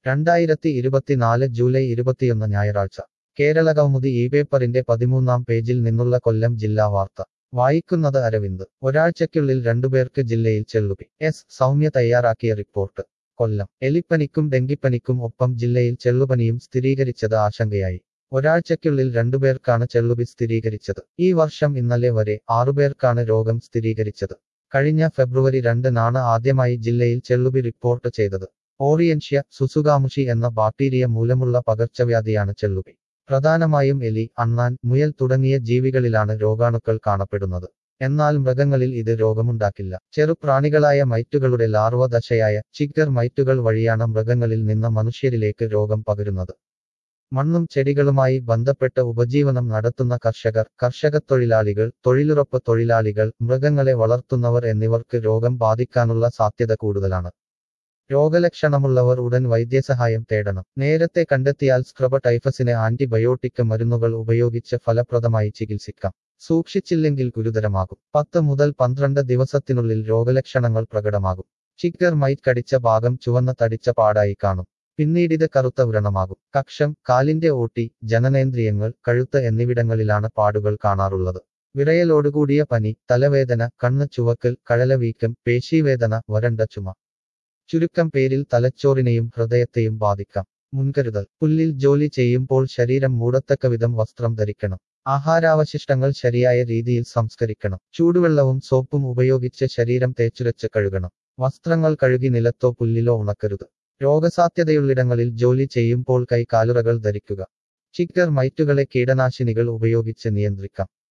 രണ്ടായിരത്തി ഇരുപത്തിനാല് ജൂലൈ ഇരുപത്തിയൊന്ന് ഞായറാഴ്ച കേരള കൗമുദി ഈ പേപ്പറിന്റെ പതിമൂന്നാം പേജിൽ നിന്നുള്ള കൊല്ലം ജില്ലാ വാർത്ത വായിക്കുന്നത് അരവിന്ദ് ഒരാഴ്ചയ്ക്കുള്ളിൽ രണ്ടുപേർക്ക് ജില്ലയിൽ ചെള്ളുപി എസ് സൗമ്യ തയ്യാറാക്കിയ റിപ്പോർട്ട് കൊല്ലം എലിപ്പനിക്കും ഡെങ്കിപ്പനിക്കും ഒപ്പം ജില്ലയിൽ ചെള്ളുപനിയും സ്ഥിരീകരിച്ചത് ആശങ്കയായി ഒരാഴ്ചയ്ക്കുള്ളിൽ രണ്ടുപേർക്കാണ് ചെള്ളുപി സ്ഥിരീകരിച്ചത് ഈ വർഷം ഇന്നലെ വരെ ആറുപേർക്കാണ് രോഗം സ്ഥിരീകരിച്ചത് കഴിഞ്ഞ ഫെബ്രുവരി രണ്ടിനാണ് ആദ്യമായി ജില്ലയിൽ ചെള്ളുപി റിപ്പോർട്ട് ചെയ്തത് ഓറിയൻഷ്യ സുസുഗാമുഷി എന്ന ബാക്ടീരിയ മൂലമുള്ള പകർച്ചവ്യാധിയാണ് ചെള്ളുപി പ്രധാനമായും എലി അണ്ണാൻ മുയൽ തുടങ്ങിയ ജീവികളിലാണ് രോഗാണുക്കൾ കാണപ്പെടുന്നത് എന്നാൽ മൃഗങ്ങളിൽ ഇത് രോഗമുണ്ടാക്കില്ല ചെറുപ്രാണികളായ മൈറ്റുകളുടെ ലാർവ ദശയായ ചിക്കർ മൈറ്റുകൾ വഴിയാണ് മൃഗങ്ങളിൽ നിന്ന് മനുഷ്യരിലേക്ക് രോഗം പകരുന്നത് മണ്ണും ചെടികളുമായി ബന്ധപ്പെട്ട് ഉപജീവനം നടത്തുന്ന കർഷകർ കർഷകത്തൊഴിലാളികൾ തൊഴിലുറപ്പ് തൊഴിലാളികൾ മൃഗങ്ങളെ വളർത്തുന്നവർ എന്നിവർക്ക് രോഗം ബാധിക്കാനുള്ള സാധ്യത കൂടുതലാണ് രോഗലക്ഷണമുള്ളവർ ഉടൻ വൈദ്യസഹായം തേടണം നേരത്തെ കണ്ടെത്തിയാൽ സ്ക്രബ ടൈഫസിന് ആന്റിബയോട്ടിക് മരുന്നുകൾ ഉപയോഗിച്ച് ഫലപ്രദമായി ചികിത്സിക്കാം സൂക്ഷിച്ചില്ലെങ്കിൽ ഗുരുതരമാകും പത്ത് മുതൽ പന്ത്രണ്ട് ദിവസത്തിനുള്ളിൽ രോഗലക്ഷണങ്ങൾ പ്രകടമാകും ചിക്കർ മൈറ്റ് കടിച്ച ഭാഗം ചുവന്ന തടിച്ച പാടായി കാണും പിന്നീടിത് കറുത്ത വ്രണമാകും കക്ഷം കാലിന്റെ ഓട്ടി ജനനേന്ദ്രിയങ്ങൾ കഴുത്ത് എന്നിവിടങ്ങളിലാണ് പാടുകൾ കാണാറുള്ളത് വിറയലോടുകൂടിയ പനി തലവേദന കണ്ണ് ചുവക്കൽ കഴലവീക്കം പേശീവേദന വരണ്ട ചുമ ചുരുക്കം പേരിൽ തലച്ചോറിനെയും ഹൃദയത്തെയും ബാധിക്കാം മുൻകരുതൽ പുല്ലിൽ ജോലി ചെയ്യുമ്പോൾ ശരീരം മൂടത്തക്കവിധം വസ്ത്രം ധരിക്കണം ആഹാരാവശിഷ്ടങ്ങൾ ശരിയായ രീതിയിൽ സംസ്കരിക്കണം ചൂടുവെള്ളവും സോപ്പും ഉപയോഗിച്ച് ശരീരം തേച്ചുരച്ച് കഴുകണം വസ്ത്രങ്ങൾ കഴുകി നിലത്തോ പുല്ലിലോ ഉണക്കരുത് രോഗസാധ്യതയുള്ളിടങ്ങളിൽ ജോലി ചെയ്യുമ്പോൾ കൈകാലുറകൾ ധരിക്കുക ചിക്കർ മൈറ്റുകളെ കീടനാശിനികൾ ഉപയോഗിച്ച് നിയന്ത്രിക്കാം